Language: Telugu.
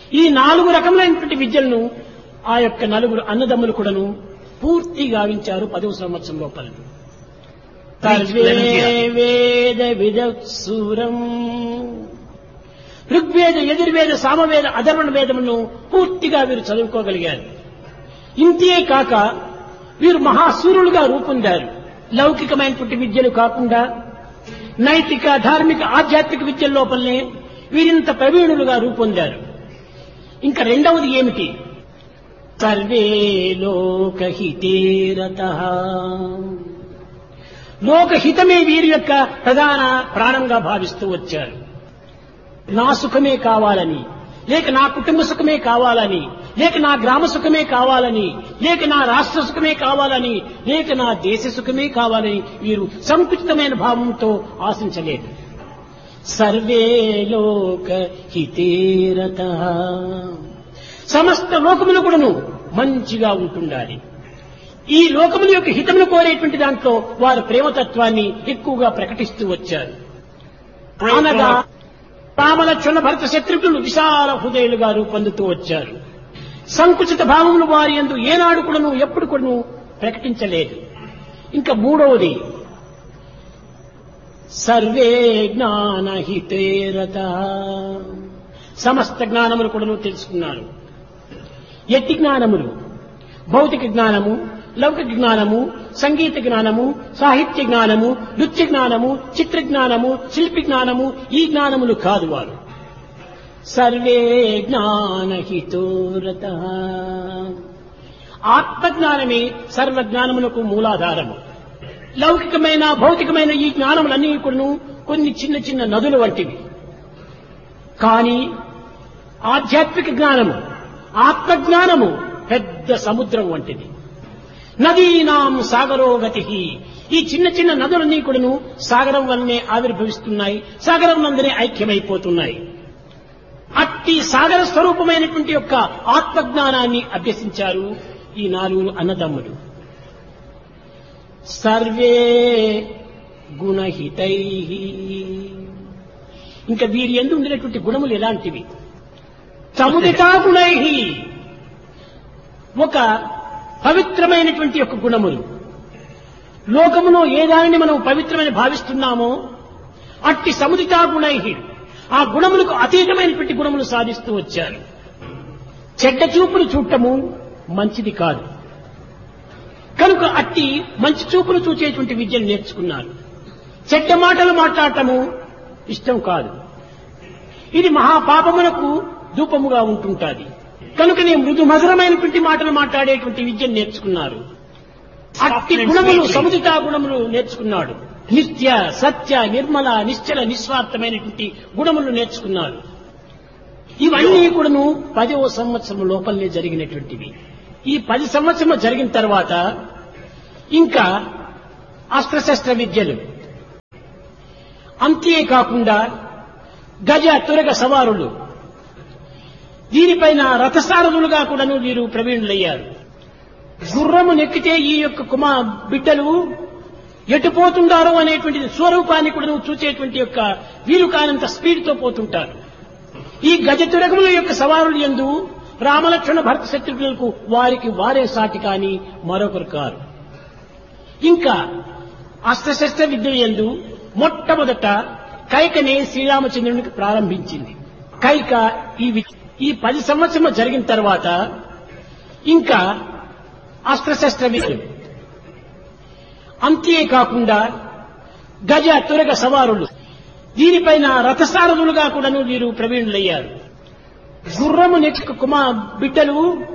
ఈ నాలుగు రకములైనటువంటి విద్యలను ఆ యొక్క నలుగురు అన్నదమ్ములు కూడాను పూర్తి గావించారు పదవ సంవత్సరం లోపల సర్వే వేద విదూరం ఋగ్వేద యజుర్వేద సామవేద అధర్వణ వేదమును పూర్తిగా వీరు చదువుకోగలిగారు ఇంతే కాక వీరు మహాసూరులుగా రూపొందారు లౌకికమైనటువంటి విద్యలు కాకుండా నైతిక ధార్మిక ఆధ్యాత్మిక విద్యల లోపలనే వీరింత ప్రవీణులుగా రూపొందారు ఇంకా రెండవది ఏమిటి సర్వే లోకహితేరత లోకహితమే వీరి యొక్క ప్రధాన ప్రాణంగా భావిస్తూ వచ్చారు నా సుఖమే కావాలని లేక నా కుటుంబ సుఖమే కావాలని లేక నా గ్రామ సుఖమే కావాలని లేక నా రాష్ట్ర సుఖమే కావాలని లేక నా దేశ సుఖమే కావాలని వీరు సంకుచితమైన భావంతో ఆశించలేదు సర్వే లోక హితేరత సమస్త లోకములు కూడాను మంచిగా ఉంటుండాలి ఈ లోకముల యొక్క హితమును కోరేటువంటి దాంట్లో వారు ప్రేమతత్వాన్ని ఎక్కువగా ప్రకటిస్తూ వచ్చారు అనగా రామలక్ష్మణ భరత శత్రుఘ్నులు విశాల హృదయులుగా రూపొందుతూ వచ్చారు సంకుచిత భావములు వారి ఎందు ఏనాడు కూడాను ఎప్పుడు కూడాను ప్రకటించలేదు ఇంకా మూడవది సర్వే జ్ఞానహితేరత సమస్త జ్ఞానములు కూడాను తెలుసుకున్నారు ఎట్టి జ్ఞానములు భౌతిక జ్ఞానము లౌకిక జ్ఞానము సంగీత జ్ఞానము సాహిత్య జ్ఞానము నృత్య జ్ఞానము చిత్ర జ్ఞానము శిల్పి జ్ఞానము ఈ జ్ఞానములు కాదు వారు సర్వే జ్ఞానహితోరత ఆత్మజ్ఞానమే సర్వజ్ఞానములకు మూలాధారము లౌకికమైన భౌతికమైన ఈ జ్ఞానములన్నీ కూడాను కొన్ని చిన్న చిన్న నదుల వంటివి కానీ ఆధ్యాత్మిక జ్ఞానము ఆత్మజ్ఞానము పెద్ద సముద్రం వంటిది నదీనాం సాగరో గతి ఈ చిన్న చిన్న నదులన్నీ కూడాను సాగరం వల్లనే ఆవిర్భవిస్తున్నాయి సాగరం నందనే ఐక్యమైపోతున్నాయి అట్టి సాగర స్వరూపమైనటువంటి యొక్క ఆత్మజ్ఞానాన్ని అభ్యసించారు ఈ నాలుగు అన్నదమ్ములు సర్వే గుణహితై ఇంకా వీరి ఎందు ఉండినటువంటి గుణములు ఎలాంటివి సముదితా గుణై ఒక పవిత్రమైనటువంటి యొక్క గుణములు లోకములో ఏ దానిని మనం పవిత్రమని భావిస్తున్నామో అట్టి సముదితా గుణై ఆ గుణములకు అతీతమైనటువంటి గుణములు సాధిస్తూ వచ్చారు చెడ్డ చూపులు చూడటము మంచిది కాదు కనుక అట్టి మంచి చూపులు చూచేటువంటి విద్యను నేర్చుకున్నారు చెడ్డ మాటలు మాట్లాడటము ఇష్టం కాదు ఇది మహాపాపములకు ధూపముగా ఉంటుంటాది కనుకనే మృదు మధురమైనటువంటి మాటలు మాట్లాడేటువంటి విద్యను నేర్చుకున్నారు అట్టి గుణములు సముదితా గుణములు నేర్చుకున్నాడు నిత్య సత్య నిర్మల నిశ్చల నిస్వార్థమైనటువంటి గుణములు నేర్చుకున్నారు ఇవన్నీ కూడాను పదవ సంవత్సరం లోపలనే జరిగినటువంటివి ఈ పది సంవత్సరం జరిగిన తర్వాత ఇంకా అస్త్రశస్త్ర విద్యలు అంతేకాకుండా గజ తురగ సవారులు దీనిపైన రథసారథులుగా కూడాను వీరు ప్రవీణులయ్యారు గుర్రము నెక్కితే ఈ యొక్క కుమా బిడ్డలు ఎటుపోతుండారో అనేటువంటి స్వరూపాన్ని కూడా నువ్వు చూసేటువంటి యొక్క వీలు కానంత స్పీడ్ తో పోతుంటారు ఈ గజ తురగముల యొక్క సవారులు ఎందు రామలక్ష్మణ భరత శత్రుఘ్నులకు వారికి వారే సాటి కాని మరొకరు కారు ఇంకా అస్త్రశస్త్ర విద్య ఎందు మొట్టమొదట కైకనే శ్రీరామచంద్రునికి ప్రారంభించింది కైక ఈ వి- ఈ పది సంవత్సరం జరిగిన తర్వాత ఇంకా అస్త్రశస్త్ర విద్య అంతేకాకుండా గజ తురగ సవారులు దీనిపైన రథసారథులుగా కూడాను వీరు ప్రవీణులయ్యారు గుర్రము నెక్కి కుమా బిడ్డలు